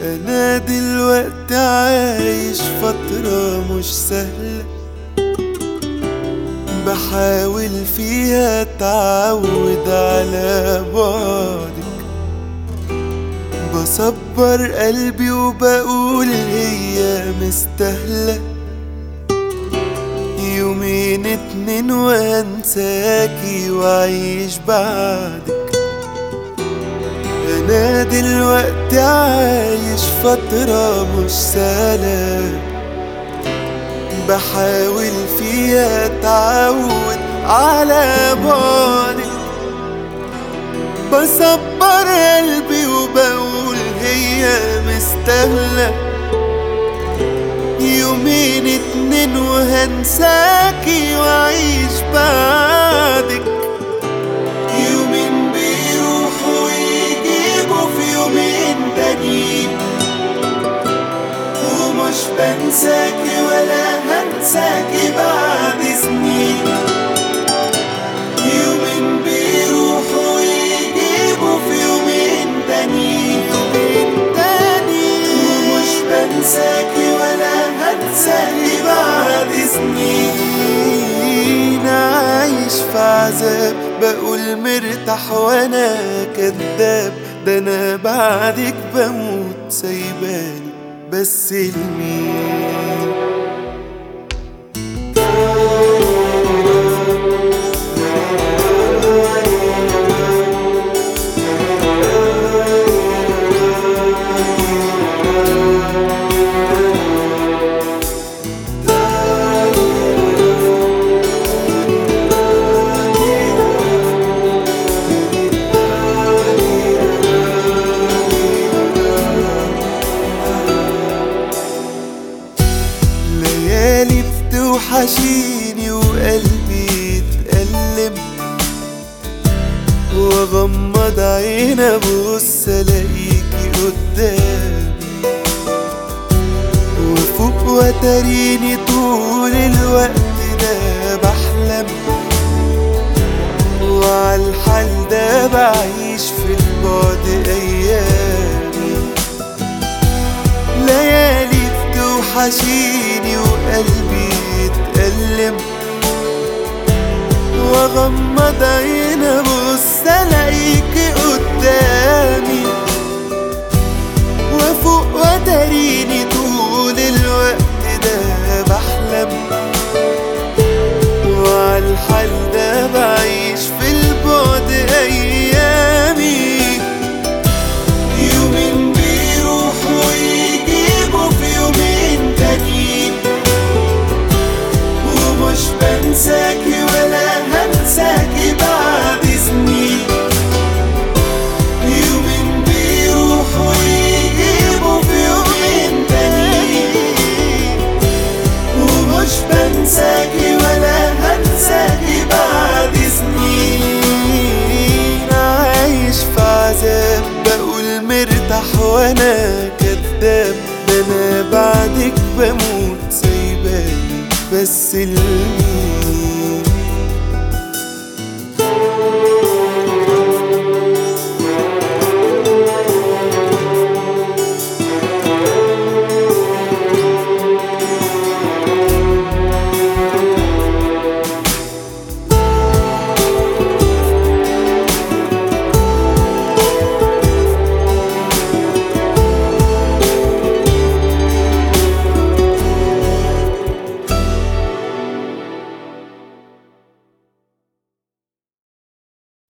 أنا دلوقتي عايش فترة مش سهلة بحاول فيها اتعود على بعدك بصبر قلبي وبقول هي مستاهلة يومين اتنين وانساكي واعيش بعدك انا دلوقتي عايش فترة مش سهلة بحاول فيها اتعود على بعدك بصبر قلبي وبقول هي مستاهلة يومين اتنين وهنساكي واعيش بعدك يومين بيروحوا ويجيبوا في يومين تانيين ومش بنساكي ولا هنساكي بعد سنين يومين بيروحوا ويجيبوا في يومين تانيين يومين تانيين ومش بنساكي ولا هنساكي بعد سنين عايش في عذاب بقول مرتاح وانا كذاب ده انا بعدك بموت سايباني بس لمين ليالي بتوحشيني وقلبي يتألم واغمض عين ابص الاقيكي قدامي وفوق وتريني طول الوقت ده بحلم وعالحال ده بعيش في البعد ايامي ليالي بتوحشيني وقلبي يتألم واغمض عين ابص الاقيكي قدامي وافوق وتريني طول الوقت ده بحلم وعالحال ده بعيش في البعد ايامي يومين بيروحوا ويجيبوا في يومين تانيين ومش بنساكي ولا هنساكي بعد سنين يومين بيروحوا ويجيبوا في يومين تانيين ومش بنساكي ولا هنساكي بعد سنين عايش في عذاب بقول مرتاح وانا كذاب ده انا بعدك بموت سايباني بس لمين